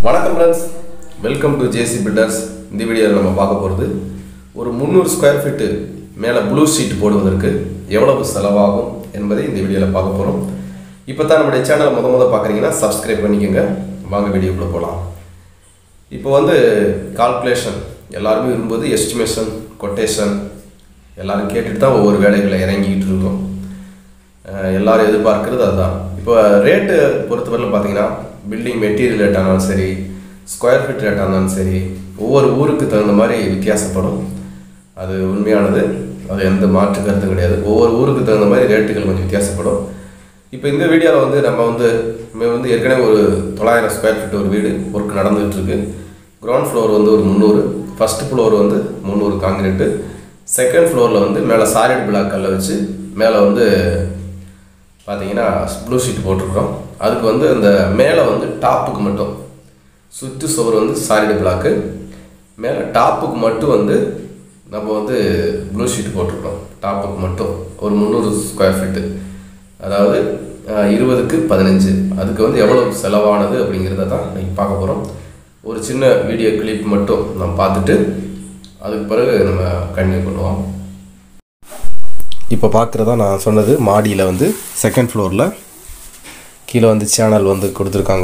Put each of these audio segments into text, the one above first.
வணக்கம் friends welcome to JC builders இந்த வீடியோவில் நம்ம பார்க்க போகிறது ஒரு முந்நூறு ஸ்கொயர் ஃபீட்டு மேலே ப்ளூ ஷீட் போடுவதற்கு எவ்வளவு செலவாகும் என்பதை இந்த வீடியோவில் பார்க்க போகிறோம் இப்போ தான் நம்முடைய சேனலை முத முத பார்க்குறீங்கன்னா சப்ஸ்கிரைப் பண்ணிக்கோங்க வாங்க வீடியோக்குள்ளே போகலாம் இப்போ வந்து கால்குலேஷன் எல்லாருமே விரும்புவது எஸ்டிமேஷன் கொட்டேஷன் எல்லாரும் கேட்டுட்டு தான் ஒவ்வொரு வேலைகளை இறங்கிக்கிட்டு இருக்கோம் அஹ் எல்லாரும் எதிர்பார்க்கிறது அதுதான் இப்போ ரேட்டு பொறுத்தவரையில் பார்த்தீங்கன்னா பில்டிங் மெட்டீரியல் ரேட் ஆனாலும் சரி ஸ்கொயர் ஃபீட் ரேட் ஆனாலும் சரி ஒவ்வொரு ஊருக்கு தகுந்த மாதிரி வித்தியாசப்படும் அது உண்மையானது அது எந்த மாற்று கருத்தும் கிடையாது ஒவ்வொரு ஊருக்கு தகுந்த மாதிரி ரேட்டுகள் கொஞ்சம் வித்தியாசப்படும் இப்போ இந்த வீடியோவில் வந்து நம்ம வந்து நம்ம வந்து ஏற்கனவே ஒரு தொள்ளாயிரம் ஸ்கொயர் ஃபீட் ஒரு வீடு ஒர்க் நடந்துகிட்டு இருக்கு கிரவுண்ட் ஃப்ளோர் வந்து ஒரு முந்நூறு ஃபஸ்ட் ஃப்ளோர் வந்து முந்நூறு காங்கிரீட்டு செகண்ட் ஃப்ளோரில் வந்து மேலே சாலிட் பிளாக் கல்லை வச்சு மேலே வந்து பார்த்தீங்கன்னா ப்ளூ ஷீட் போட்டிருக்கிறோம் அதுக்கு வந்து அந்த மேலே வந்து டாப்புக்கு மட்டும் சுற்று சுவர் வந்து சாலிட் பிளாக்கு மேலே டாப்புக்கு மட்டும் வந்து நம்ம வந்து ப்ளூ ஷீட் போட்டிருக்கிறோம் டாப்புக்கு மட்டும் ஒரு முந்நூறு ஸ்கொயர் ஃபீட்டு அதாவது அஹ், இருபதுக்கு பதினஞ்சு அதுக்கு வந்து எவ்வளோ செலவானது அப்படிங்கிறத தான் இன்னைக்கு பார்க்க போகிறோம் ஒரு சின்ன வீடியோ கிளிப் மட்டும் நம்ம பார்த்துட்டு அதுக்கு பிறகு நம்ம கண்டினியூ பண்ணுவோம் இப்போ பார்க்குறதா நான் சொன்னது மாடியில் வந்து செகண்ட் ஃப்ளோரில் கீழே வந்து சேனல் வந்து கொடுத்துருக்காங்க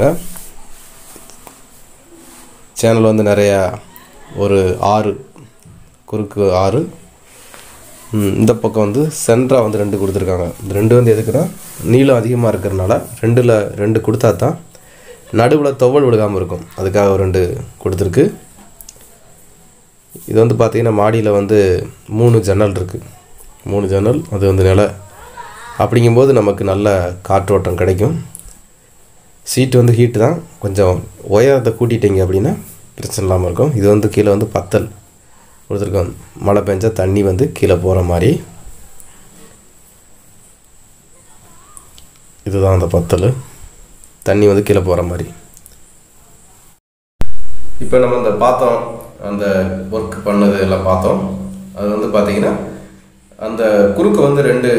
சேனல் வந்து நிறையா ஒரு ஆறு குறுக்கு ஆறு ம், இந்த பக்கம் வந்து சென்டராக வந்து ரெண்டு கொடுத்துருக்காங்க இந்த ரெண்டு வந்து எதுக்குன்னா நீளம் அதிகமாக இருக்கிறனால ரெண்டில் ரெண்டு கொடுத்தா தான் நடுவில் துவல் விழுகாமல் இருக்கும் அதுக்காக ஒரு ரெண்டு கொடுத்துருக்கு இது வந்து பார்த்திங்கன்னா மாடியில் வந்து மூணு ஜன்னல் இருக்குது மூணு ஜன்னல் அது வந்து நில அப்படிங்கும்போது நமக்கு நல்ல காற்றோட்டம் கிடைக்கும் சீட்டு வந்து ஹீட்டு தான் கொஞ்சம் உயரத்தை கூட்டிட்டீங்க அப்படின்னா பிரச்சனை இல்லாமல் இருக்கும் இது வந்து கீழே வந்து பத்தல் கொடுத்துருக்கோம் மழை பெஞ்சா தண்ணி வந்து கீழே போகிற மாதிரி இதுதான் அந்த பத்தல் தண்ணி வந்து கீழே போகிற மாதிரி இப்போ நம்ம இந்த பார்த்தோம் அந்த ஒர்க் பண்ணது எல்லாம் பார்த்தோம் அது வந்து பார்த்தீங்கன்னா அந்த குறுக்கு வந்து ரெண்டு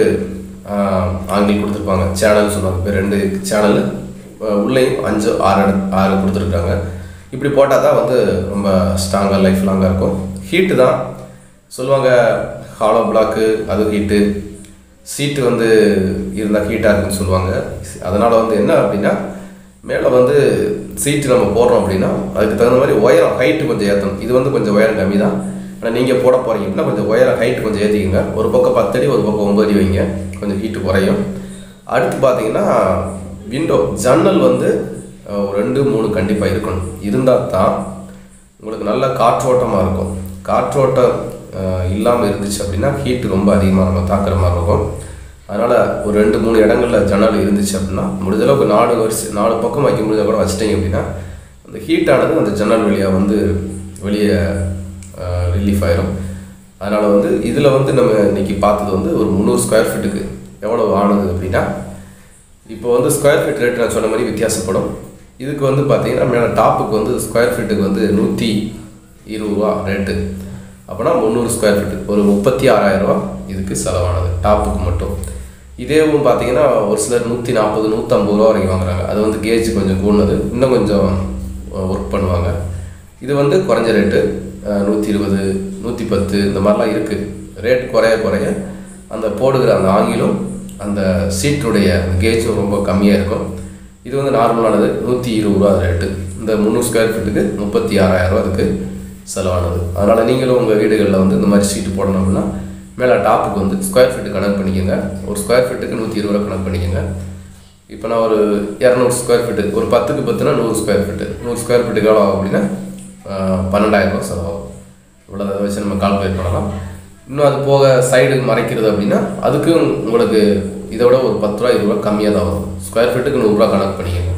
ஆங்கிள் கொடுத்துருப்பாங்க சேனல் சொல்லுவாங்க இப்போ ரெண்டு சேனல் உள்ளேயும் அஞ்சு ஆறு இட- ஆறு கொடுத்துருக்காங்க இப்படி போட்டால் தான் வந்து ரொம்ப ஸ்ட்ராங்காக லைஃப் லாங்காக இருக்கும் ஹீட்டு தான் சொல்லுவாங்க ஹாலோ பிளாக்கு அது ஹீட்டு சீட்டு வந்து இருந்தால் ஹீட்டாக இருக்குன்னு சொல்லுவாங்க அதனால் வந்து என்ன அப்படின்னா மேலே வந்து சீட்டு நம்ம போடுறோம் அப்படின்னா அதுக்கு தகுந்த மாதிரி உயரம் ஹைட்டு கொஞ்சம் ஏற்றணும் இது வந்து கொஞ்சம் உயரம் கம்மி தான் ஆனால் நீங்கள் போட போகிறீங்க அப்படின்னா கொஞ்சம் உயரம் ஹைட் கொஞ்சம் ஏற்றிக்கங்க ஒரு பக்கம் பத்தடி ஒரு பக்கம் ஒம்பது அடி வைங்க கொஞ்சம் ஹீட்டு குறையும் அடுத்து பார்த்தீங்கன்னா விண்டோ ஜன்னல் வந்து அஹ், ஒரு ரெண்டு மூணு கண்டிப்பாக இருக்கணும் இருந்தால் தான் உங்களுக்கு நல்ல காற்றோட்டமாக இருக்கும் காற்றோட்டம் இல்லாமல் இருந்துச்சு அப்படின்னா ஹீட்டு ரொம்ப அதிகமாக நம்ம தாக்குற மாதிரி இருக்கும் அதனால் ஒரு ரெண்டு மூணு இடங்கள்ல ஜன்னல் இருந்துச்சு அப்படின்னா முடிஞ்ச அளவுக்கு நாலு வருஷம் நாலு பக்கம் வைக்க முடிஞ்சா கூட வச்சிட்டீங்க அப்படின்னா அந்த ஹீட்டானது அந்த ஜன்னல் வழியாக வந்து வெளியே ரிலீஃப் ஆயிரும் அதனால் வந்து இதில் வந்து நம்ம இன்னைக்கு பார்த்தது வந்து ஒரு முந்நூறு ஸ்கொயர் ஃபீட்டுக்கு எவ்வளோ ஆனது அப்படின்னா இப்போ வந்து ஸ்கொயர் ஃபீட் ரேட் நான் சொன்ன மாதிரி வித்தியாசப்படும் இதுக்கு வந்து பார்த்தீங்கன்னா மேலே டாப்புக்கு வந்து ஸ்கொயர் ஃபீட்டுக்கு வந்து நூற்றி இருபது ரூபா ரேட்டு அப்போனா முந்நூறு ஸ்கொயர் ஃபீட்டு ஒரு முப்பத்தி ஆறாயிரம் ரூபா இதுக்கு செலவானது டாப்புக்கு மட்டும் இதேவும் பார்த்தீங்கன்னா ஒரு சிலர் நூற்றி நாற்பது நூற்றம்பது ரூபா வரைக்கும் வாங்குறாங்க அது வந்து கேஜ் கொஞ்சம் கூடுனது இன்னும் கொஞ்சம் ஒர்க் பண்ணுவாங்க இது வந்து குறைஞ்ச ரேட்டு நூற்றி இருபது நூற்றி பத்து இந்த மாதிரிலாம் இருக்குது ரேட் குறைய குறைய அந்த போடுகிற அந்த ஆங்கிலும் அந்த சீட்டுடைய கேஜும் ரொம்ப கம்மியாக இருக்கும் இது வந்து நார்மலானது நூற்றி இருபது ரூபா ரேட்டு இந்த முந்நூறு ஸ்கொயர் ஃபீட்டுக்கு முப்பத்தி ஆறாயிரம் ரூபா அதுக்கு செலவானது அதனால் நீங்களும் உங்கள் வீடுகளில் வந்து இந்த மாதிரி சீட்டு போடணும் அப்படின்னா மேலே டாப்புக்கு வந்து ஸ்கொயர் ஃபீட்டு கணக்கு பண்ணிக்கோங்க ஒரு ஸ்கொயர் ஃபீட்டுக்கு நூற்றி இருபது ரூபா கணக்கு பண்ணிக்கோங்க இப்போ நான் ஒரு இரநூறு ஸ்கொயர் ஃபீட்டு ஒரு பத்துக்கு பத்துனா நூறு ஸ்கொயர் ஃபீட்டு நூறு ஸ்கொயர் ஃபீட்டுக்கு எவ்வளோ ஆகும் அப்படின்னா ஆஹ், பன்னெண்டாயிரம் ரூபா செலவாகும் இவ்வளோ அதை வச்சு நம்ம கால்குலேட் பண்ணலாம் இன்னும் அது போக சைடு மறைக்கிறது அப்படின்னா அதுக்கும் உங்களுக்கு இதை விட ஒரு பத்து ரூபா இருபது ரூபா கம்மியாக தான் வரும் ஸ்கொயர் ஃபீட்டுக்கு நூறுரூவா கணக்கு பண்ணிக்கோங்க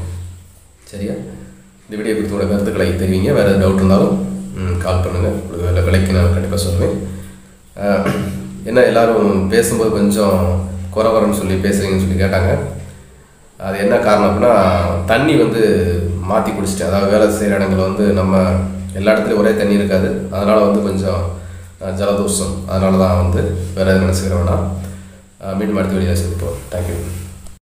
சரியா இந்த வீடியோ குறித்து உங்களோட கருத்துக்களை தெரிவிங்க வேறு எதாவது டவுட் இருந்தாலும் கால் பண்ணுங்கள் உங்களுக்கு வேலை விலைக்கு நான் கண்டிப்பாக சொல்லுவேன் ஆஹ், என்ன எல்லாரும் பேசும்போது கொஞ்சம் குறை குறைன்னு சொல்லி பேசுகிறீங்கன்னு சொல்லி கேட்டாங்க அது என்ன காரணம் அப்படின்னா தண்ணி வந்து மாற்றி குடிச்சிட்டேன் அதாவது வேலை செய்கிற இடங்கள் வந்து நம்ம எல்லா இடத்துலையும் ஒரே தண்ணி இருக்காது அதனால் வந்து கொஞ்சம் அஹ், ஜலதோஷம் அதனால தான் வந்து வேறு எதுவும் நினச்சிக்கிறேன் வேணாம் அஹ், மீண்டும் அடுத்த வீடியோ சந்திப்போம் தேங்க்யூ